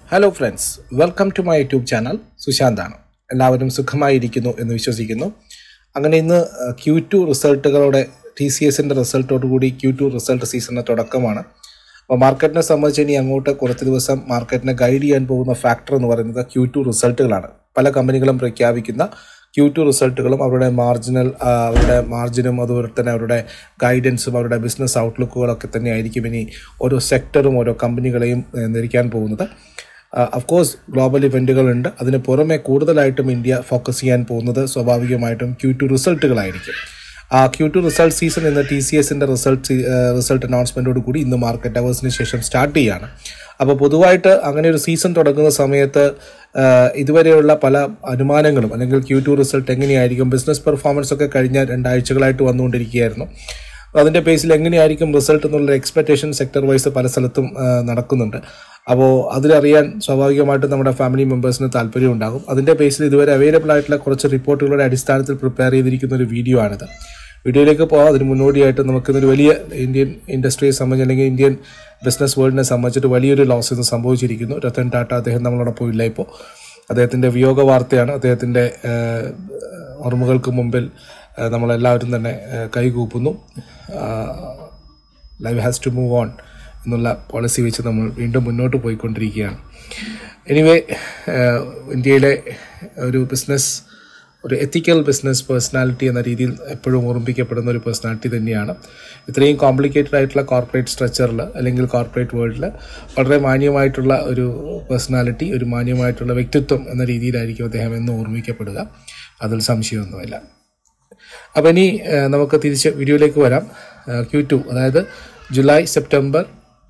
hello friends welcome to my YouTube channel സുശാന്താണ് എല്ലാവരും സുഖമായിരിക്കുന്നു എന്ന് വിശ്വസിക്കുന്നു അങ്ങനെ ഇന്ന് ക്യൂ ടു റിസൾട്ടുകളുടെ ടി സി എസിൻ്റെ റിസൾട്ടോടുകൂടി ക്യൂ ടു റിസൾട്ട് സീസണിൻ്റെ തുടക്കമാണ് അപ്പോൾ മാർക്കറ്റിനെ സംബന്ധിച്ച് ഇനി അങ്ങോട്ട് കുറച്ച് ദിവസം മാർക്കറ്റിനെ ഗൈഡ് ചെയ്യാൻ പോകുന്ന ഫാക്ടർ എന്ന് പറയുന്നത് ക്യൂ ടു റിസൾട്ടുകളാണ് പല കമ്പനികളും പ്രഖ്യാപിക്കുന്ന ക്യൂ ടു റിസൾട്ടുകളും അവരുടെ മാർജിനൽ അവരുടെ മാർജിനും അതുപോലെ തന്നെ അവരുടെ ഗൈഡൻസും അവരുടെ ബിസിനസ് ഔട്ട്ലുക്കുകളൊക്കെ തന്നെ ആയിരിക്കും ഇനി ഓരോ സെക്ടറും ഓരോ കമ്പനികളെയും നിരിക്കാൻ പോകുന്നത് അഫ്കോഴ്സ് ഗ്ലോബൽ ഇവൻറ്റുകളുണ്ട് അതിന് പുറമെ കൂടുതലായിട്ടും ഇന്ത്യ ഫോക്കസ് ചെയ്യാൻ പോകുന്നത് സ്വാഭാവികമായിട്ടും ക്യൂ ടു റിസൾട്ടുകളായിരിക്കും ആ ക്യൂ ടു റിസൾട്ട് സീസൺ ഇന്ന് ടി സി എസിൻ്റെ റിസൾട്ട് റിസൾട്ട് അനൗൺസ്മെൻറ്റോട് കൂടി ഇന്ന് മാർക്കറ്റ് അവേഴ്സിന് ശേഷം സ്റ്റാർട്ട് ചെയ്യുകയാണ് അപ്പോൾ പൊതുവായിട്ട് അങ്ങനെ ഒരു സീസൺ തുടങ്ങുന്ന സമയത്ത് ഇതുവരെയുള്ള പല അനുമാനങ്ങളും അല്ലെങ്കിൽ ക്യൂ ടു റിസൾട്ട് എങ്ങനെയായിരിക്കും ബിസിനസ് പെർഫോമൻസ് ഒക്കെ കഴിഞ്ഞ രണ്ടാഴ്ചകളായിട്ട് വന്നുകൊണ്ടിരിക്കുകയായിരുന്നു അതിൻ്റെ ബേസിൽ എങ്ങനെയായിരിക്കും റിസൾട്ട് എന്നുള്ള എക്സ്പെക്റ്റേഷൻ സെക്ടർ വൈസ് പല സ്ഥലത്തും നടക്കുന്നുണ്ട് അപ്പോൾ അതിലറിയാൻ സ്വാഭാവികമായിട്ടും നമ്മുടെ ഫാമിലി മെമ്പേഴ്സിന് താല്പര്യം ഉണ്ടാകും അതിൻ്റെ ബേസിൽ ഇതുവരെ അവൈലബിൾ ആയിട്ടുള്ള കുറച്ച് റിപ്പോർട്ടുകളുടെ അടിസ്ഥാനത്തിൽ പ്രിപ്പയർ ചെയ്തിരിക്കുന്ന ഒരു വീഡിയോ ആണിത് വീഡിയോയിലേക്ക് പോകാം അതിന് മുന്നോടിയായിട്ട് നമുക്കിന്നൊരു വലിയ ഇന്ത്യൻ ഇൻഡസ്ട്രിയെ സംബന്ധിച്ച് അല്ലെങ്കിൽ ഇന്ത്യൻ ബിസിനസ് വേൾഡിനെ സംബന്ധിച്ചിട്ട് വലിയൊരു ലോസ് ഇന്ന് സംഭവിച്ചിരിക്കുന്നു രത്തൻ ടാറ്റ അദ്ദേഹം നമ്മളോടൊപ്പം ഇല്ല ഇപ്പോൾ അദ്ദേഹത്തിൻ്റെ വിയോഗ വാർത്തയാണ് അദ്ദേഹത്തിൻ്റെ ഓർമ്മകൾക്ക് മുമ്പിൽ നമ്മളെല്ലാവരും തന്നെ കൈകൂപ്പുന്നു life has to move on എന്നുള്ള പോളിസി വെച്ച് നമ്മൾ വീണ്ടും മുന്നോട്ട് പോയിക്കൊണ്ടിരിക്കുകയാണ് എനിവേ ഇന്ത്യയിലെ ഒരു ബിസിനസ് ഒരു എത്തിക്കൽ ബിസിനസ് പേഴ്സണാലിറ്റി എന്ന രീതിയിൽ എപ്പോഴും ഓർമ്മിക്കപ്പെടുന്ന ഒരു പേഴ്സണാലിറ്റി തന്നെയാണ് ഇത്രയും കോംപ്ലിക്കേറ്റഡ് ആയിട്ടുള്ള കോർപ്പറേറ്റ് സ്ട്രക്ചറിൽ അല്ലെങ്കിൽ കോർപ്പറേറ്റ് വേൾഡിൽ വളരെ മാന്യമായിട്ടുള്ള ഒരു പേഴ്സണാലിറ്റി ഒരു മാന്യമായിട്ടുള്ള വ്യക്തിത്വം എന്ന രീതിയിലായിരിക്കും അദ്ദേഹം എന്ന് ഓർമ്മിക്കപ്പെടുക അതിൽ സംശയമൊന്നുമില്ല അപ്പോൾ ഇനി നമുക്ക് തിരിച്ച് വീഡിയോയിലേക്ക് വരാം ക്യൂ ടു അതായത് July September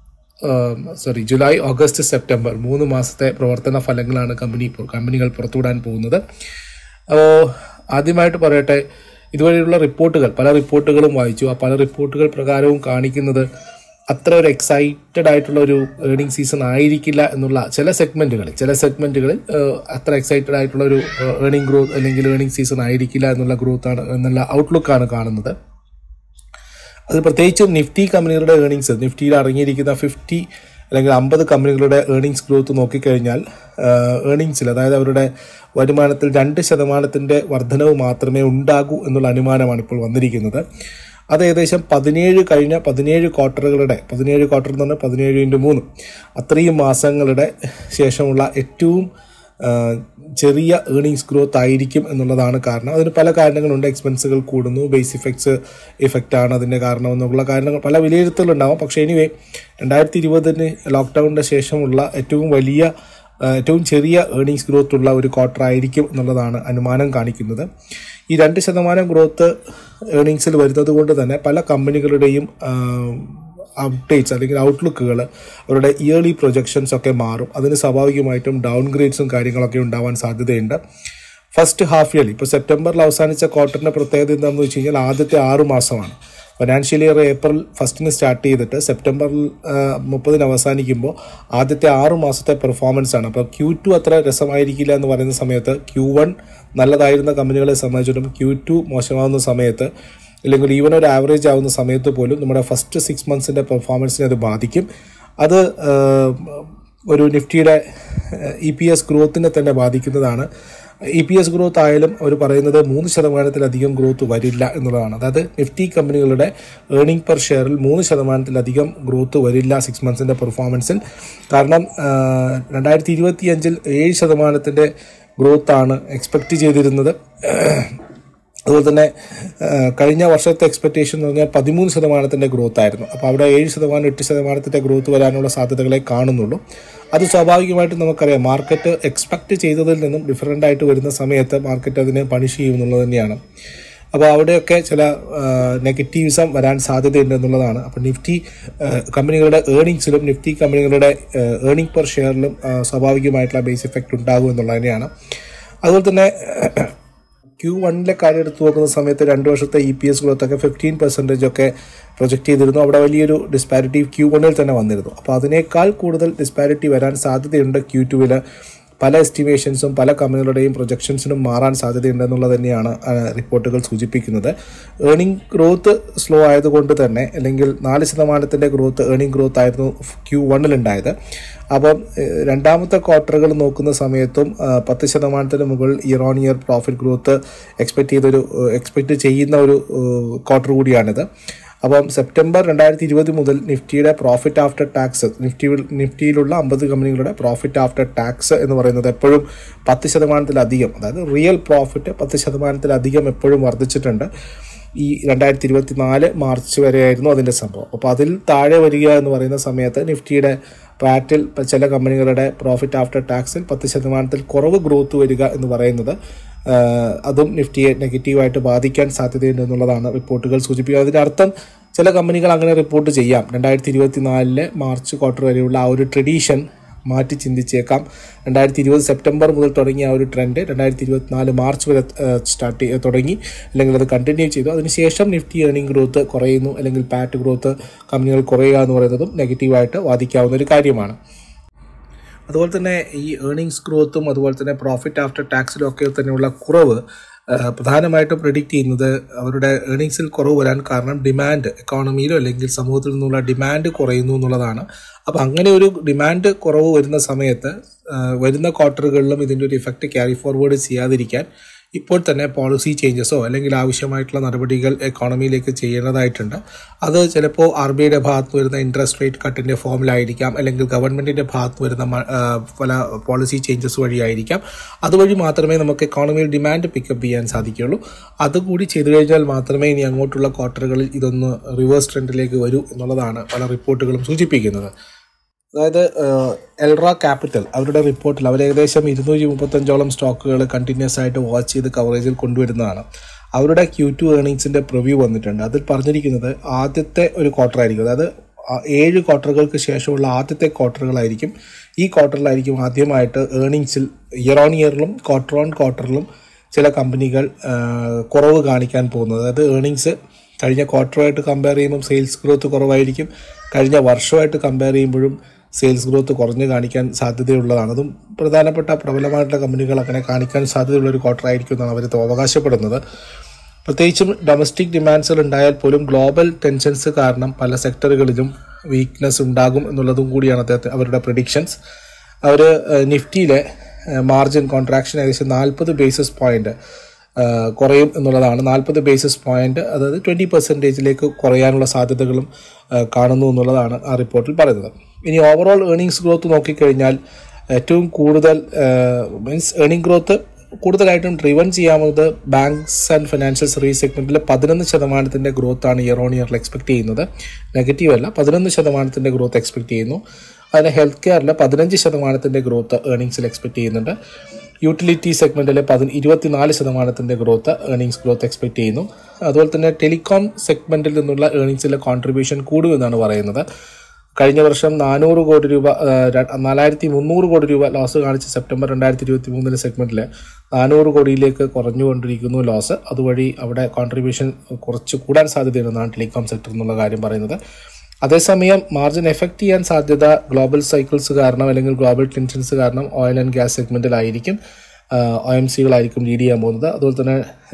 sorry July August September മൂന്ന് മാസത്തെ പ്രവർത്തന ഫലങ്ങളാണ് കമ്പനി കമ്പനികൾ പുറത്തുവിടാൻ പോകുന്നത് അപ്പോൾ ആദ്യമായിട്ട് പറയട്ടെ ഇതുവരെയുള്ള റിപ്പോർട്ടുകൾ പല റിപ്പോർട്ടുകളും വായിച്ചു ആ പല റിപ്പോർട്ടുകൾ പ്രകാരവും കാണിക്കുന്നത് അത്ര ഒരു എക്സൈറ്റഡ് ആയിട്ടുള്ള ഒരു ഏർണിംഗ് സീസൺ ആയിരിക്കില്ല എന്നുള്ള ചില സെഗ്മെൻറ്റുകളിൽ ചില സെഗ്മെൻറ്റുകളിൽ അത്ര എക്സൈറ്റഡ് ആയിട്ടുള്ള ഒരു ഏർണിംഗ് ഗ്രോത്ത് അല്ലെങ്കിൽ ഏർണിംഗ് സീസൺ ആയിരിക്കില്ല എന്നുള്ള ഗ്രോത്താണ് എന്നുള്ള ഔട്ട്ലുക്കാണ് കാണുന്നത് അത് പ്രത്യേകിച്ചും നിഫ്റ്റി കമ്പനികളുടെ ഏർണിങ്സ് നിഫ്റ്റിയിൽ അടങ്ങിയിരിക്കുന്ന ഫിഫ്റ്റി അല്ലെങ്കിൽ അമ്പത് കമ്പനികളുടെ ഏർണിങ്സ് ഗ്രോത്ത് നോക്കിക്കഴിഞ്ഞാൽ ഏർണിങ്സിൽ അതായത് അവരുടെ വരുമാനത്തിൽ രണ്ട് ശതമാനത്തിൻ്റെ വർധനവ് മാത്രമേ ഉണ്ടാകൂ എന്നുള്ള അനുമാനമാണ് ഇപ്പോൾ വന്നിരിക്കുന്നത് അത് ഏകദേശം പതിനേഴ് കഴിഞ്ഞ പതിനേഴ് ക്വാർട്ടറുകളുടെ പതിനേഴ് ക്വാർട്ടർ എന്ന് പറഞ്ഞാൽ പതിനേഴ് ഇൻറ്റു മൂന്ന് അത്രയും മാസങ്ങളുടെ ശേഷമുള്ള ഏറ്റവും ചെറിയ ഏർണിങ്സ് ഗ്രോത്ത് ആയിരിക്കും എന്നുള്ളതാണ് കാരണം അതിന് പല കാരണങ്ങളുണ്ട് എക്സ്പെൻസുകൾ കൂടുന്നു ബേസ് ഇഫക്ട്സ് ഇഫക്റ്റാണ് അതിൻ്റെ കാരണം എന്നുള്ള കാരണങ്ങൾ പല വിലയിരുത്തലുണ്ടാവും പക്ഷേ എനിവേ രണ്ടായിരത്തി ഇരുപതിന് ലോക്ക്ഡൗണിൻ്റെ ശേഷമുള്ള ഏറ്റവും വലിയ ഏറ്റവും ചെറിയ ഏർണിങ്സ് ഗ്രോത്ത് ഉള്ള ഒരു ക്വാർട്ടർ ആയിരിക്കും എന്നുള്ളതാണ് അനുമാനം കാണിക്കുന്നത് ഈ രണ്ട് ശതമാനം ഗ്രോത്ത് ഏർണിങ്സിൽ വരുന്നത് കൊണ്ട് തന്നെ പല കമ്പനികളുടെയും അപ്ഡേറ്റ്സ് അല്ലെങ്കിൽ ഔട്ട്ലുക്കുകൾ അവരുടെ ഇയർലി പ്രൊജക്ഷൻസ് ഒക്കെ മാറും അതിന് സ്വാഭാവികമായിട്ടും ഡൗൺ ഗ്രേഡ്സും കാര്യങ്ങളൊക്കെ ഉണ്ടാവാൻ സാധ്യതയുണ്ട് ഫസ്റ്റ് ഹാഫ് ഇയർലി ഇപ്പോൾ സെപ്റ്റംബറിൽ അവസാനിച്ച ക്വാർട്ടറിൻ്റെ പ്രത്യേകത എന്താണെന്ന് വെച്ച് കഴിഞ്ഞാൽ ആദ്യത്തെ ആറ് മാസമാണ് ഫിനാൻഷ്യൽ ഇയർ ഏപ്രിൽ ഫസ്റ്റിന് സ്റ്റാർട്ട് ചെയ്തിട്ട് സെപ്റ്റംബറിൽ മുപ്പതിന് അവസാനിക്കുമ്പോൾ ആദ്യത്തെ ആറ് മാസത്തെ പെർഫോമൻസ് ആണ് അപ്പോൾ ക്യൂ ടു അത്ര രസമായിരിക്കില്ല എന്ന് പറയുന്ന സമയത്ത് ക്യൂ വൺ നല്ലതായിരുന്ന കമ്പനികളെ സംബന്ധിച്ചിടത്തോളം ക്യൂ ടു മോശമാകുന്ന സമയത്ത് അല്ലെങ്കിൽ ഈവൻ ഒരു ആവറേജ് ആവുന്ന സമയത്ത് പോലും നമ്മുടെ ഫസ്റ്റ് സിക്സ് മന്ത്സിൻ്റെ പെർഫോമൻസിനെ അത് ബാധിക്കും അത് ഒരു നിഫ്റ്റിയുടെ ഇ പി എസ് ഗ്രോത്തിനെ തന്നെ ബാധിക്കുന്നതാണ് ഇ പി എസ് ഗ്രോത്ത് ആയാലും അവർ പറയുന്നത് മൂന്ന് ശതമാനത്തിലധികം ഗ്രോത്ത് വരില്ല എന്നുള്ളതാണ് അതായത് നിഫ്റ്റി കമ്പനികളുടെ ഏർണിംഗ് പെർ ഷെയറിൽ മൂന്ന് ശതമാനത്തിലധികം ഗ്രോത്ത് വരില്ല സിക്സ് മന്ത്സിൻ്റെ പെർഫോമൻസിൽ കാരണം രണ്ടായിരത്തി ഇരുപത്തി അഞ്ചിൽ ഏഴ് ശതമാനത്തിൻ്റെ ഗ്രോത്താണ് എക്സ്പെക്റ്റ് ചെയ്തിരുന്നത് അതുപോലെ തന്നെ കഴിഞ്ഞ വർഷത്തെ എക്സ്പെക്റ്റേഷൻ എന്ന് പറഞ്ഞാൽ പതിമൂന്ന് ശതമാനത്തിൻ്റെ ഗ്രോത്ത് ആയിരുന്നു അപ്പോൾ അവിടെ ഏഴ് ശതമാനം എട്ട് ശതമാനത്തിൻ്റെ ഗ്രോത്ത് വരാനുള്ള സാധ്യതകളെ കാണുന്നുള്ളൂ അത് സ്വാഭാവികമായിട്ടും നമുക്കറിയാം മാർക്കറ്റ് എക്സ്പെക്റ്റ് ചെയ്തതിൽ നിന്നും ഡിഫറൻ്റ് ആയിട്ട് വരുന്ന സമയത്ത് മാർക്കറ്റ് അതിനെ പണിഷ് ചെയ്യും എന്നുള്ളത് തന്നെയാണ് അപ്പോൾ അവിടെയൊക്കെ ചില നെഗറ്റീവ്സം വരാൻ സാധ്യതയുണ്ട് എന്നുള്ളതാണ് അപ്പോൾ നിഫ്റ്റി കമ്പനികളുടെ ഏർണിങ്സിലും നിഫ്റ്റി കമ്പനികളുടെ ഏർണിംഗ് പെർ ഷെയറിലും സ്വാഭാവികമായിട്ടുള്ള ബേസ് ഇഫക്റ്റ് ഉണ്ടാകും എന്നുള്ളത് തന്നെയാണ് അതുപോലെ തന്നെ ക്യൂ വണ്ണിലെ കാര്യം എടുത്തു നോക്കുന്ന സമയത്ത് രണ്ട് വർഷത്തെ ഇ പി എസ് ഗ്രോത്ത് ഒക്കെ ഫിഫ്റ്റീൻ പെർസെൻറ്റേജ് ഒക്കെ പ്രൊജക്റ്റ് ചെയ്തിരുന്നു അവിടെ വലിയൊരു ഡിസ്പാരിറ്റി ക്യൂ വണ്ണിൽ തന്നെ വന്നിരുന്നു അപ്പോൾ അതിനേക്കാൾ കൂടുതൽ ഡിസ്പാരിറ്റി വരാൻ സാധ്യതയുണ്ട് ക്യൂ ടുവിൽ പല എസ്റ്റിമേഷൻസും പല കമ്പനികളുടെയും പ്രൊജക്ഷൻസിനും മാറാൻ സാധ്യതയുണ്ടെന്നുള്ളത് തന്നെയാണ് ആ, റിപ്പോർട്ടുകൾ സൂചിപ്പിക്കുന്നത് ഏണിംഗ് ഗ്രോത്ത് സ്ലോ ആയതുകൊണ്ട് തന്നെ അല്ലെങ്കിൽ നാല് ശതമാനത്തിൻ്റെ ഗ്രോത്ത് ഏണിംഗ് ഗ്രോത്ത് ആയിരുന്നു ക്യൂ വണ്ണിലുണ്ടായത് അപ്പം ഏഹ്, രണ്ടാമത്തെ ക്വാർട്ടറുകൾ നോക്കുന്ന സമയത്തും ആ, പത്ത് ശതമാനത്തിന് മുകളിൽ year on year profit growth expect ചെയ്തൊരു എക്സ്പെക്ട് ചെയ്യുന്ന ഒരു ക്വാർട്ടർ കൂടിയാണിത് അപ്പം സെപ്റ്റംബർ രണ്ടായിരത്തി ഇരുപത് മുതൽ നിഫ്റ്റിയുടെ പ്രോഫിറ്റ് ആഫ്റ്റർ ടാക്സ് നിഫ്റ്റി നിഫ്റ്റിയിലുള്ള അമ്പത് കമ്പനികളുടെ പ്രോഫിറ്റ് ആഫ്റ്റർ ടാക്സ് എന്ന് പറയുന്നത് എപ്പോഴും പത്ത് ശതമാനത്തിലധികം അതായത് റിയൽ പ്രോഫിറ്റ് പത്ത് ശതമാനത്തിലധികം എപ്പോഴും വർദ്ധിച്ചിട്ടുണ്ട് ഈ രണ്ടായിരത്തി ഇരുപത്തി നാല് മാർച്ച് വരെയായിരുന്നു അതിൻ്റെ സംഭവം അപ്പോൾ അതിൽ താഴെ വരിക എന്ന് പറയുന്ന സമയത്ത് നിഫ്റ്റിയുടെ പാറ്റിൽ ചില കമ്പനികളുടെ പ്രോഫിറ്റ് ആഫ്റ്റർ ടാക്സിൽ പത്ത് ശതമാനത്തിൽ കുറവ് ഗ്രോത്ത് വരിക എന്ന് പറയുന്നത് ആ, അതും നിഫ്റ്റിയെ നെഗറ്റീവായിട്ട് ബാധിക്കാൻ സാധ്യതയുണ്ട് എന്നുള്ളതാണ് റിപ്പോർട്ടുകൾ സൂചിപ്പിക്കുന്നത് അതിൻ്റെ അർത്ഥം ചില കമ്പനികൾ അങ്ങനെ റിപ്പോർട്ട് ചെയ്യാം രണ്ടായിരത്തി ഇരുപത്തി നാലിലെ മാർച്ച് ക്വാർട്ടർ വരെയുള്ള ആ ഒരു ട്രഡീഷൻ മാറ്റി ചിന്തിച്ചേക്കാം രണ്ടായിരത്തി ഇരുപത് സെപ്റ്റംബർ മുതൽ തുടങ്ങിയ ആ ഒരു ട്രെൻഡ് രണ്ടായിരത്തി ഇരുപത്തിനാല് മാർച്ച് വരെ സ്റ്റാർട്ട് ചെയ്ത് തുടങ്ങി അല്ലെങ്കിൽ അത് കണ്ടിന്യൂ ചെയ്തു അതിനുശേഷം നിഫ്റ്റി ഏർണിംഗ് ഗ്രോത്ത് കുറയുന്നു അല്ലെങ്കിൽ പാറ്റ് ഗ്രോത്ത് കമ്പനികൾ കുറയുക എന്ന് പറയുന്നതും നെഗറ്റീവായിട്ട് വാദിക്കാവുന്ന ഒരു കാര്യമാണ് അതുപോലെ തന്നെ ഈ ഏർണിങ്സ് ഗ്രോത്തും അതുപോലെ തന്നെ പ്രോഫിറ്റ് ആഫ്റ്റർ ടാക്സിലും ഒക്കെ തന്നെയുള്ള കുറവ് ആ, പ്രധാനമായിട്ടും പ്രിഡിക്റ്റ് ചെയ്യുന്നത് അവരുടെ ഏർണിങ്സിൽ കുറവ് വരാൻ കാരണം ഡിമാൻഡ് എക്കോണമിയിലോ അല്ലെങ്കിൽ സമൂഹത്തിൽ നിന്നുള്ള ഡിമാൻഡ് കുറയുന്നു എന്നുള്ളതാണ് അപ്പോൾ അങ്ങനെ ഒരു ഡിമാൻഡ് കുറവ് വരുന്ന സമയത്ത് ആ, വരുന്ന ക്വാർട്ടറുകളിലും ഇതിൻ്റെ ഒരു ഇഫക്റ്റ് ക്യാരി ഫോർവേഡ് ചെയ്യാതിരിക്കാൻ ഇപ്പോൾ തന്നെ പോളിസി ചേഞ്ചസോ അല്ലെങ്കിൽ ആവശ്യമായിട്ടുള്ള നടപടികൾ എക്കോണമിയിലേക്ക് ചെയ്യേണ്ടതായിട്ടുണ്ട് അത് ചിലപ്പോൾ ആർ ബി ഐയുടെ ഭാഗത്ത് വരുന്ന ഇൻട്രസ്റ്റ് റേറ്റ് കട്ടിൻ്റെ ഫോമിലായിരിക്കാം അല്ലെങ്കിൽ ഗവൺമെൻറ്റിൻ്റെ ഭാഗത്ത് വരുന്ന മ- ആ, പല പോളിസി ചേഞ്ചസ് വഴിയായിരിക്കാം അതുവഴി മാത്രമേ നമുക്ക് എക്കോണമിയിൽ ഡിമാൻഡ് പിക്കപ്പ് ചെയ്യാൻ സാധിക്കുകയുള്ളൂ അതുകൂടി ചെയ്തു കഴിഞ്ഞാൽ മാത്രമേ ഇനി അങ്ങോട്ടുള്ള ക്വാർട്ടറുകളിൽ ഇതൊന്ന് റിവേഴ്സ് ട്രെൻഡിലേക്ക് വരൂ എന്നുള്ളതാണ് പല റിപ്പോർട്ടുകളും സൂചിപ്പിക്കുന്നത് അതായത് ഏഹ്, എൽറ ക്യാപിറ്റൽ അവരുടെ റിപ്പോർട്ടിൽ അവർ ഏകദേശം ഇരുന്നൂറ്റി മുപ്പത്തഞ്ചോളം സ്റ്റോക്കുകൾ കണ്ടിന്യൂസ് ആയിട്ട് വാച്ച് ചെയ്ത് കവറേജിൽ കൊണ്ടുവരുന്നതാണ് അവരുടെ ക്യൂ ടു ഏർണിങ്സിന്റെ പ്രിവ്യൂ വന്നിട്ടുണ്ട് അതിൽ പറഞ്ഞിരിക്കുന്നത് ആദ്യത്തെ ഒരു ക്വാർട്ടർ ആയിരിക്കും അതായത് ആ ഏഴ് ക്വാർട്ടറുകൾക്ക് ശേഷമുള്ള ആദ്യത്തെ ക്വാർട്ടറുകളായിരിക്കും ഈ ക്വാർട്ടറിലായിരിക്കും ആദ്യമായിട്ട് ഏർണിങ്സിൽ ഇയർ ഓൺ ഇയറിലും ക്വാർട്ടർ ഓൺ ക്വാർട്ടറിലും ചില കമ്പനികൾ ആ, കുറവ് കാണിക്കാൻ പോകുന്നത് അതായത് ഏർണിങ്സ് കഴിഞ്ഞ ക്വാർട്ടറുമായിട്ട് കമ്പയർ ചെയ്യുമ്പോൾ സെയിൽസ് ഗ്രോത്ത് കുറവായിരിക്കും കഴിഞ്ഞ വർഷമായിട്ട് കമ്പയർ ചെയ്യുമ്പോഴും സെയിൽസ് ഗ്രോത്ത് കുറഞ്ഞ് കാണിക്കാൻ സാധ്യതയുള്ളതാണ് അതും പ്രധാനപ്പെട്ട പ്രബലമായിട്ടുള്ള കമ്പനികൾ അങ്ങനെ കാണിക്കാൻ സാധ്യതയുള്ള ഒരു ക്വാർട്ടർ ആയിരിക്കും എന്നാണ് അവർ അവകാശപ്പെടുന്നത് പ്രത്യേകിച്ചും ഡൊമസ്റ്റിക് ഡിമാൻഡ്സുകൾ ഉണ്ടായാൽ പോലും ഗ്ലോബൽ ടെൻഷൻസ് കാരണം പല സെക്ടറുകളിലും വീക്ക്നെസ് ഉണ്ടാകും എന്നുള്ളതും കൂടിയാണ് അദ്ദേഹത്തെ അവരുടെ പ്രഡിക്ഷൻസ് അവർ നിഫ്റ്റിയിലെ മാർജിൻ കോൺട്രാക്ഷൻ ഏകദേശം നാൽപ്പത് ബേസിസ് പോയിന്റ് കുറയും എന്നുള്ളതാണ് നാൽപ്പത് ബേസിസ് പോയിന്റ് അതായത് ട്വൻറ്റി പെർസെൻറ്റേജിലേക്ക് കുറയാനുള്ള സാധ്യതകളും ആ, കാണുന്നു എന്നുള്ളതാണ് ആ റിപ്പോർട്ടിൽ പറയുന്നത് ഇനി ഓവറോൾ ഏർണിങ്സ് ഗ്രോത്ത് നോക്കിക്കഴിഞ്ഞാൽ ഏറ്റവും കൂടുതൽ മീൻസ് ഏർണിംഗ് ഗ്രോത്ത് കൂടുതലായിട്ടും ഡ്രിവൺ ചെയ്യാവുന്നത് ബാങ്ക്സ് ആൻഡ് ഫിനാൻഷ്യൽ സർവീസ് സെഗ്മെന്റിൽ പതിനൊന്ന് ശതമാനത്തിന്റെ ഗ്രോത്ത് ആണ് ഇയർ ഓൺ ഇയറിൽ എക്സ്പെക്ട് ചെയ്യുന്നത് നെഗറ്റീവ് അല്ല പതിനൊന്ന് ശതമാനത്തിന്റെ ഗ്രോത്ത് എക്സ്പെക്ട് ചെയ്യുന്നു അതിന് ഹെൽത്ത് കെയറിൽ പതിനഞ്ച് ശതമാനത്തിന്റെ ഗ്രോത്ത് ഏർണിങ്സിൽ എക്സ്പെക്ട് ചെയ്യുന്നുണ്ട് യൂട്ടിലിറ്റി സെഗ്മെന്റിൽ പതി ഇരുപത്തിനാല് ശതമാനത്തിന്റെ ഗ്രോത്ത് ഏർണിങ്സ് ഗ്രോത്ത് എക്സ്പെക്ട് ചെയ്യുന്നു അതുപോലെ തന്നെ ടെലികോം സെഗ്മെന്റിൽ നിന്നുള്ള ഏർണിങ്സിലെ കോൺട്രിബ്യൂഷൻ കൂടുമെന്നാണ് പറയുന്നത് കഴിഞ്ഞ വർഷം നാനൂറ് കോടി രൂപ ആ, ര- നാലായിരത്തി മുന്നൂറ് കോടി രൂപ ലോസ് കാണിച്ച സെപ്റ്റംബർ രണ്ടായിരത്തി ഇരുപത്തി മൂന്നിലെ സെഗ്മെന്റിൽ നാനൂറ് കോടിയിലേക്ക് കുറഞ്ഞുകൊണ്ടിരിക്കുന്നു ലോസ് അതുവഴി അവിടെ കോൺട്രിബ്യൂഷൻ കുറച്ച് കൂടാൻ സാധ്യതയുണ്ടെന്നാണ് ടെലികോം സെക്ടർ എന്നുള്ള കാര്യം പറയുന്നത് അതേസമയം മാർജിൻ എഫക്റ്റ് ചെയ്യാൻ സാധ്യത ഗ്ലോബൽ സൈക്കിൾസ് കാരണം അല്ലെങ്കിൽ ഗ്ലോബൽ ടെൻഷൻസ് കാരണം ഓയിൽ ആൻഡ് ഗ്യാസ് സെഗ്മെന്റിലായിരിക്കും ഒ എം സികളായിരിക്കും ലീഡ് ചെയ്യാൻ പോകുന്നത് അതുപോലെ തന്നെ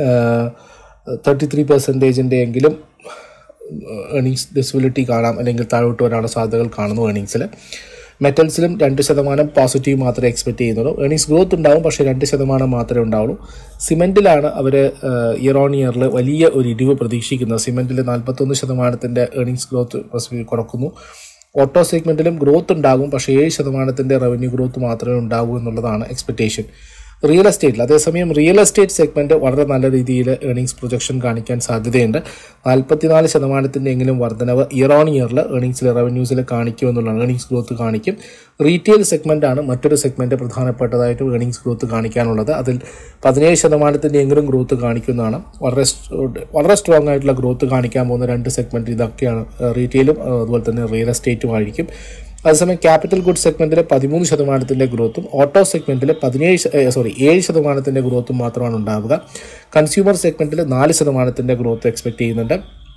തേർട്ടി ത്രീ പെർസെൻറ്റേജിൻ്റെ എങ്കിലും ഏർണിങ്സ് ഡിസബിലിറ്റി കാണാം അല്ലെങ്കിൽ താഴോട്ട് വരാനുള്ള സാധ്യതകൾ കാണുന്നു ഏർണിങ്സിൽ മെറ്റൽസിലും രണ്ട് ശതമാനം പോസിറ്റീവ് മാത്രമേ എക്സ്പെക്ട് ചെയ്യുന്നുള്ളൂ ഏർണിങ്സ് ഗ്രോത്ത് ഉണ്ടാവും പക്ഷേ രണ്ട് ശതമാനം മാത്രമേ ഉണ്ടാവുള്ളൂ സിമെൻറ്റിലാണ് അവർ ഇയർ ഓൺ ഇയറിൽ വലിയ ഒരു ഇടിവ് പ്രതീക്ഷിക്കുന്നത് സിമെൻറ്റിൽ നാൽപ്പത്തൊന്ന് ശതമാനത്തിൻ്റെ ഏർണിങ്സ് ഗ്രോത്ത് കുറക്കുന്നു ഓട്ടോ സെഗ്മെൻറ്റിലും ഗ്രോത്ത് ഉണ്ടാകും പക്ഷേ ഏഴ് ശതമാനത്തിൻ്റെ റവന്യൂ ഗ്രോത്ത് മാത്രമേ ഉണ്ടാകൂ എന്നുള്ളതാണ് എക്സ്പെക്റ്റേഷൻ റിയൽ എസ്റ്റേറ്റിൽ അതേസമയം റിയൽ എസ്റ്റേറ്റ് സെഗ്മെന്റ് വളരെ നല്ല രീതിയിൽ ഏർണിങ്സ് പ്രൊജക്ഷൻ കാണിക്കാൻ സാധ്യതയുണ്ട് നാൽപ്പത്തിനാല് ശതമാനത്തിൻ്റെ എങ്കിലും വർധനവ് ഇയർ ഓൺ ഇയറിൽ ഏർണിങ്സിൽ റവന്യൂസിൽ കാണിക്കും എന്നുള്ളതാണ് ഏർണിങ്സ് ഗ്രോത്ത് കാണിക്കും റീറ്റെയിൽ സെഗ്മെന്റ് ആണ് മറ്റൊരു സെഗ്മെന്റ് പ്രധാനപ്പെട്ടതായിട്ട് ഏർണിങ്സ് ഗ്രോത്ത് കാണിക്കാനുള്ളത് അതിൽ പതിനേഴ് ശതമാനത്തിൻ്റെ എങ്കിലും ഗ്രോത്ത് കാണിക്കുന്നതാണ് വളരെ സ്- വളരെ സ്ട്രോങ് ആയിട്ടുള്ള ഗ്രോത്ത് കാണിക്കാൻ പോകുന്ന രണ്ട് സെഗ്മെന്റ് ഇതൊക്കെയാണ് റീറ്റെയിലും അതുപോലെ തന്നെ റിയൽ എസ്റ്റേറ്റും ആയിരിക്കും അതേസമയം ക്യാപിറ്റൽ ഗുഡ് സെഗ്മെന്റിൽ പതിമൂന്ന് ശതമാനത്തിന്റെ ഗ്രോത്തും ഓട്ടോ സെഗ്മെന്റിൽ പതിനേഴ് സോറി ഏഴ് ശതമാനത്തിന്റെ ഗ്രോത്തും മാത്രമാണ് ഉണ്ടാവുക കൺസ്യൂമർ സെഗ്മെന്റിൽ നാല് ശതമാനത്തിന്റെ ഗ്രോത്ത് എക്സ്പെക്ട് ചെയ്യുന്നുണ്ട്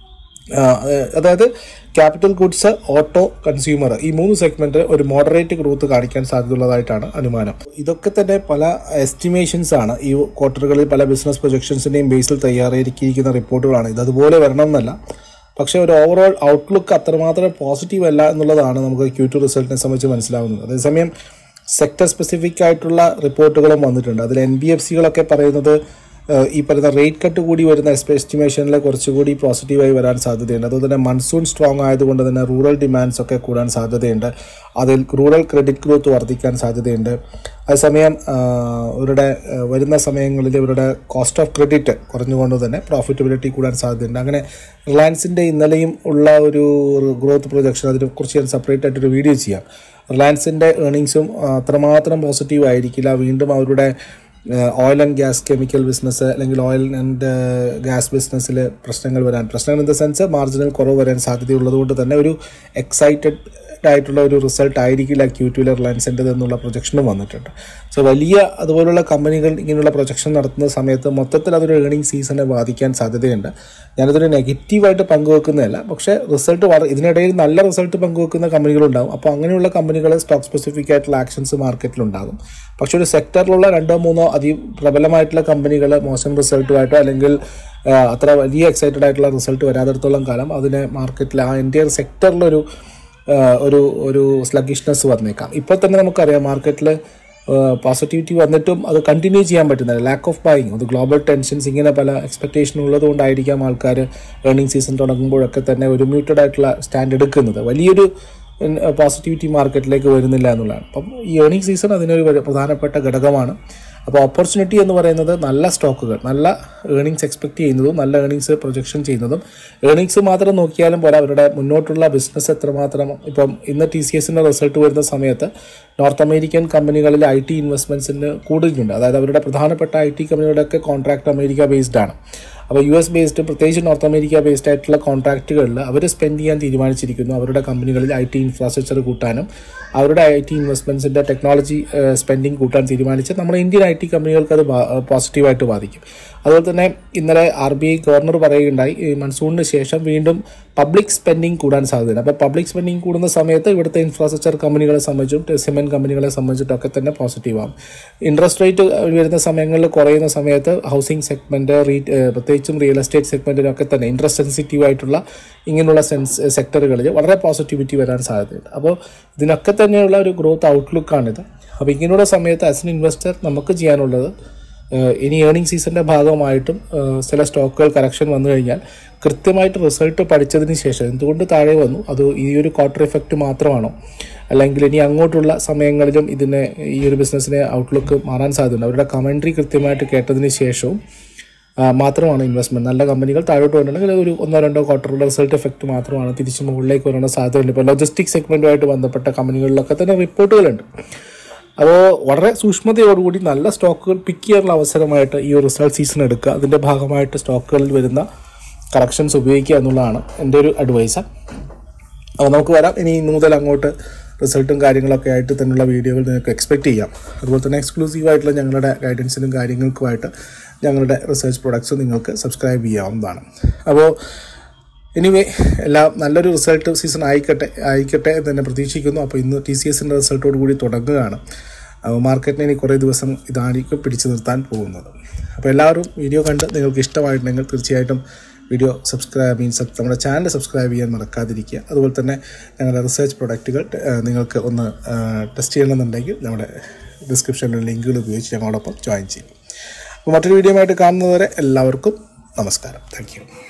ആ, അതായത് ക്യാപിറ്റൽ ഗുഡ്സ് ഓട്ടോ കൺസ്യൂമർ ഈ മൂന്ന് സെഗ്മെന്റ് ഒരു മോഡറേറ്റ് ഗ്രോത്ത് കാണിക്കാൻ സാധ്യതയുള്ളതായിട്ടാണ് അനുമാനം ഇതൊക്കെ തന്നെ പല എസ്റ്റിമേഷൻസ് ആണ് ഈ ക്വാർട്ടറുകളിൽ പല ബിസിനസ് പ്രൊജക്ഷൻസിന്റെയും ബേസിൽ തയ്യാറാക്കിയിരിക്കുന്ന റിപ്പോർട്ടുകളാണ് ഇത് അതുപോലെ വരണം എന്നല്ല പക്ഷേ ഒരു ഓവറോൾ ഔട്ട്ലുക്ക് അത്രമാത്രം പോസിറ്റീവ് അല്ല എന്നുള്ളതാണ് നമുക്ക് ക്യൂ ടു റിസൾട്ടിനെ സംബന്ധിച്ച് മനസ്സിലാവുന്നത് അതേസമയം സെക്ടർ സ്പെസിഫിക് ആയിട്ടുള്ള റിപ്പോർട്ടുകളും വന്നിട്ടുണ്ട് അതിൽ എൻ ബി എഫ് സികളൊക്കെ പറയുന്നത് ഏഹ്, ഈ പറയുന്ന റേറ്റ് കട്ട് കൂടി വരുന്ന എസ്റ്റിമേഷനിൽ കുറച്ചുകൂടി പോസിറ്റീവായി വരാൻ സാധ്യതയുണ്ട് അതുപോലെ തന്നെ മൺസൂൺ സ്ട്രോങ് ആയതുകൊണ്ട് തന്നെ റൂറൽ ഡിമാൻഡ്സ് ഒക്കെ കൂടാൻ സാധ്യതയുണ്ട് അതിൽ റൂറൽ ക്രെഡിറ്റ് ഗ്രോത്ത് വർദ്ധിക്കാൻ സാധ്യതയുണ്ട് അതേസമയം ആഹ്, ഇവരുടെ ഏഹ്, വരുന്ന സമയങ്ങളിൽ ഇവരുടെ കോസ്റ്റ് ഓഫ് ക്രെഡിറ്റ് കുറഞ്ഞുകൊണ്ട് തന്നെ പ്രോഫിറ്റബിലിറ്റി കൂടാൻ സാധ്യതയുണ്ട് അങ്ങനെ റിലയൻസിൻ്റെ ഇന്നലെയും ഉള്ള ഒരു ഗ്രോത്ത് പ്രൊജക്ഷൻ അതിനെക്കുറിച്ച് ഞാൻ സെപ്പറേറ്റ് ആയിട്ടൊരു വീഡിയോ ചെയ്യാം റിലയൻസിൻ്റെ ഏർണിങ്സും അത്രമാത്രം പോസിറ്റീവ് ആയിരിക്കില്ല വീണ്ടും അവരുടെ oil and gas chemical business അല്ലെങ്കിൽ ഓയിൽ ആൻഡ് ഗ്യാസ് ബിസിനസ്സിൽ പ്രശ്നങ്ങൾ വരാൻ പ്രശ്നങ്ങൾ ഇൻ ദ സെൻസ് മാർജിനൽ കുറവ് വരാൻ സാധ്യതയുള്ളതുകൊണ്ട് തന്നെ ഒരു എക്സൈറ്റഡ് ആയിട്ടുള്ള ഒരു റിസൾട്ട് ആയിരിക്കില്ല ക്യൂ ടുവിലെ റിലയൻസിൻ്റെത് എന്നുള്ള പ്രൊജക്ഷനും വന്നിട്ടുണ്ട് സോ വലിയ അതുപോലുള്ള കമ്പനികൾ ഇങ്ങനെയുള്ള പ്രൊജക്ഷൻ നടത്തുന്ന സമയത്ത് മൊത്തത്തിൽ അതൊരു ഏർണിംഗ് സീസണെ ബാധിക്കാൻ സാധ്യതയുണ്ട് ഞാനതൊരു നെഗറ്റീവായിട്ട് പങ്കുവെക്കുന്നതല്ല പക്ഷേ റിസൾട്ട് ഇതിനിടയിൽ നല്ല റിസൾട്ട് പങ്കുവെക്കുന്ന കമ്പനികളുണ്ടാകും അപ്പോൾ അങ്ങനെയുള്ള കമ്പനികൾ സ്റ്റോക്ക് സ്പെസിഫിക് ആയിട്ടുള്ള ആക്ഷൻസ് മാർക്കറ്റിലുണ്ടാകും പക്ഷെ ഒരു സെക്ടറിലുള്ള രണ്ടോ മൂന്നോ അതി പ്രബലമായിട്ടുള്ള കമ്പനികൾ മോശം റിസൾട്ടുമായിട്ടോ അല്ലെങ്കിൽ ആ, അത്ര വലിയ എക്സൈറ്റഡ് ആയിട്ടുള്ള റിസൾട്ട് വരാത്തിടത്തോളം കാലം അതിനെ മാർക്കറ്റിൽ ആ എൻ്റെ സെക്ടറിലൊരു ആ, ഒരു ഒരു സ്ലഗിഷ്നെസ് വന്നേക്കാം ഇപ്പോൾ തന്നെ നമുക്കറിയാം മാർക്കറ്റിൽ പോസിറ്റിവിറ്റി വന്നിട്ടും അത് കണ്ടിന്യൂ ചെയ്യാൻ പറ്റുന്നില്ല ലാക്ക് ഓഫ് ബൈങ് അത് ഗ്ലോബൽ ടെൻഷൻസ് ഇങ്ങനെ പല എക്സ്പെക്ടേഷൻ ഉള്ളതുകൊണ്ടായിരിക്കാം ആൾക്കാർ ഏർണിംഗ് സീസൺ തുടങ്ങുമ്പോഴൊക്കെ തന്നെ ഒരു മ്യൂട്ടഡ് ആയിട്ടുള്ള സ്റ്റാൻഡ് എടുക്കുന്നത് വലിയൊരു പോസിറ്റിവിറ്റി മാർക്കറ്റിലേക്ക് വരുന്നില്ല എന്നുള്ളതാണ് അപ്പം ഈ ഏർണിംഗ് സീസൺ അതിനൊരു വലിയ പ്രധാനപ്പെട്ട ഘടകമാണ് അപ്പോൾ ഓപ്പർച്യൂണിറ്റി എന്ന് പറയുന്നത് നല്ല സ്റ്റോക്കുകൾ നല്ല ഏർണിങ്സ് എക്സ്പെക്ട് ചെയ്യുന്നതും നല്ല ഏർണിങ്സ് പ്രൊജക്ഷൻ ചെയ്യുന്നതും ഏർണിങ്സ് മാത്രം നോക്കിയാലും പോലെ അവരുടെ മുന്നോട്ടുള്ള ബിസിനസ് എത്രമാത്രം ഇപ്പം ഇന്ന് ടി സി എസിൻ്റെ റിസൾട്ട് വരുന്ന സമയത്ത് നോർത്ത് അമേരിക്കൻ കമ്പനികളിൽ ഐ ടി ഇൻവെസ്റ്റ്മെൻറ്റ്സിന് കൂടുതലുണ്ട് അതായത് അവരുടെ പ്രധാനപ്പെട്ട ഐ ടി കമ്പനികളുടെയൊക്കെ കോൺട്രാക്ട് അമേരിക്ക ബേസ്ഡ് ആണ് അപ്പോൾ യു എസ് ബേസ്ഡ് പ്രത്യേകിച്ച് നോർത്ത് അമേരിക്ക ബേസ്ഡ് ആയിട്ടുള്ള കോൺട്രാക്റ്റുകളിൽ അവർ സ്പെൻഡ് ചെയ്യാൻ തീരുമാനിച്ചിരിക്കുന്നു അവരുടെ കമ്പനികളിൽ ഐ ടി ഇൻഫ്രാസ്ട്രക്ചർ കൂട്ടാനും അവരുടെ ഐ ടി ഇൻവെസ്റ്റ്മെൻറ്റ്സിൻ്റെ ടെക്നോളജി സ്പെൻഡിങ് കൂട്ടാൻ തീരുമാനിച്ച് നമ്മുടെ ഇന്ത്യൻ ഐ ടി കമ്പനികൾക്ക് അത് പോസിറ്റീവായിട്ട് ബാധിക്കും അതുപോലെ തന്നെ ഇന്നലെ ആർ ബി ഐ ഗവർണർ പറയുകയുണ്ടായി ഈ മൺസൂണിന് ശേഷം വീണ്ടും പബ്ലിക് സ്പെൻഡിങ് കൂടാൻ സാധ്യതയുണ്ട് അപ്പോൾ പബ്ലിക് സ്പെൻഡിങ് കൂടുന്ന സമയത്ത് ഇവിടുത്തെ ഇൻഫ്രാസ്ട്രക്ചർ കമ്പനികളെ സംബന്ധിച്ചും സിമെൻറ്റ് കമ്പനികളെ സംബന്ധിച്ചിട്ടൊക്കെ തന്നെ പോസിറ്റീവ് ആവും ഇൻട്രസ്റ്റ് റേറ്റ് വരുന്ന സമയങ്ങളിൽ കുറയുന്ന സമയത്ത് ഹൗസിംഗ് സെഗ്മെൻറ്റ് റീ പ്രത്യേകിച്ചും റിയൽ എസ്റ്റേറ്റ് സെഗ്മെൻറ്റിനൊക്കെ തന്നെ ഇൻട്രസ്റ്റ് സെൻസിറ്റീവ് ആയിട്ടുള്ള ഇങ്ങനെയുള്ള സെൻസ് സെക്ടറുകളിൽ വളരെ പോസിറ്റിവിറ്റി വരാൻ സാധ്യതയുണ്ട് അപ്പോൾ ഇതിനൊക്കെ തന്നെയുള്ള ഒരു ഗ്രോത്ത് ഔട്ട്ലുക്കാണിത് അപ്പോൾ ഇങ്ങനെയുള്ള സമയത്ത് ആസ് എൻ ഇൻവെസ്റ്റർ നമുക്ക് ചെയ്യാനുള്ളത് ഏഹ് ഇനി ഏർണിംഗ് സീസണിൻ്റെ ഭാഗമായിട്ടും ഏഹ് ചില സ്റ്റോക്കുകൾ കറക്ഷൻ വന്നു കഴിഞ്ഞാൽ കൃത്യമായിട്ട് റിസൾട്ട് പഠിച്ചതിന് ശേഷം എന്തുകൊണ്ട് താഴെ വന്നു അത് ഈ ഒരു ക്വാർട്ടർ എഫക്റ്റ് മാത്രമാണോ അല്ലെങ്കിൽ ഇനി അങ്ങോട്ടുള്ള സമയങ്ങളിലും ഇതിനെ ഈ ഒരു ബിസിനസ്സിനെ ഔട്ട്ലുക്ക് മാറാൻ സാധ്യതയുണ്ട് അവരുടെ കമൻട്രി കൃത്യമായിട്ട് കേട്ടതിന് ശേഷവും ആ, മാത്രമാണ് ഇൻവെസ്റ്റ്മെന്റ് നല്ല കമ്പനികൾ താഴോട്ട് വന്നിട്ടുണ്ടെങ്കിൽ ഒരു ഒന്നോ രണ്ടോ ക്വാർട്ടറുള്ള റിസൾട്ട് എഫക്റ്റ് മാത്രമാണ് തിരിച്ച് മുകളിലേക്ക് വരേണ്ട സാധ്യതയുണ്ട് ഇപ്പോൾ ലോജിസ്റ്റിക് സെഗ്മെന്റുമായിട്ട് ബന്ധപ്പെട്ട കമ്പനികളിലൊക്കെ തന്നെ റിപ്പോർട്ടുകളുണ്ട് അപ്പോൾ വളരെ സൂക്ഷ്മതയോടുകൂടി നല്ല സ്റ്റോക്കുകൾ പിക്ക് ചെയ്യാനുള്ള അവസരമായിട്ട് ഈ ഒരു റിസൾട്ട് സീസൺ എടുക്കുക അതിൻ്റെ ഭാഗമായിട്ട് സ്റ്റോക്കുകളിൽ വരുന്ന കറക്ഷൻസ് ഉപയോഗിക്കുക എന്നുള്ളതാണ് എൻ്റെ ഒരു അഡ്വൈസ് അപ്പോൾ നമുക്ക് വരാം ഇനി ഇന്ന് മുതൽ അങ്ങോട്ട് റിസൾട്ടും കാര്യങ്ങളൊക്കെ ആയിട്ട് തന്നെയുള്ള വീഡിയോകൾ നിങ്ങൾക്ക് എക്സ്പെക്റ്റ് ചെയ്യാം അതുപോലെ തന്നെ എക്സ്ക്ലൂസീവ് ആയിട്ടുള്ള ഞങ്ങളുടെ ഗൈഡൻസിനും കാര്യങ്ങൾക്കുമായിട്ട് ഞങ്ങളുടെ റിസർച്ച് പ്രൊഡക്ട്സ് നിങ്ങൾക്ക് സബ്സ്ക്രൈബ് ചെയ്യാവുന്നതാണ് അപ്പോൾ എനിവേ എല്ലാം നല്ലൊരു റിസൾട്ട് സീസൺ ആയിക്കട്ടെ ആയിക്കട്ടെ എന്ന് തന്നെ പ്രതീക്ഷിക്കുന്നു അപ്പോൾ ഇന്ന് ടി സി എസിൻ്റെ റിസൾട്ടോട് കൂടി തുടങ്ങുകയാണ് അപ്പോൾ മാർക്കറ്റിനെ ഇനി കുറേ ദിവസം ഇതായിരിക്കും പിടിച്ചു നിർത്താൻ പോകുന്നത് അപ്പോൾ എല്ലാവരും വീഡിയോ കണ്ട് നിങ്ങൾക്ക് ഇഷ്ടമായിട്ടുണ്ടെങ്കിൽ തീർച്ചയായിട്ടും വീഡിയോ സബ്സ്ക്രൈബ് മീൻസ് നമ്മുടെ ചാനൽ സബ്സ്ക്രൈബ് ചെയ്യാൻ മറക്കാതിരിക്കുക അതുപോലെ തന്നെ ഞങ്ങളുടെ റിസർച്ച് പ്രൊഡക്റ്റുകൾ ഏഹ്, നിങ്ങൾക്ക് ഒന്ന് ടെസ്റ്റ് ചെയ്യണമെന്നുണ്ടെങ്കിൽ നമ്മുടെ ഡിസ്ക്രിപ്ഷനിൽ ലിങ്കുകൾ ഉപയോഗിച്ച് ഞങ്ങളോടൊപ്പം ജോയിൻ ചെയ്യും അപ്പോൾ മറ്റൊരു വീഡിയോ ആയിട്ട് കാണുന്നതുവരെ എല്ലാവർക്കും നമസ്കാരം താങ്ക്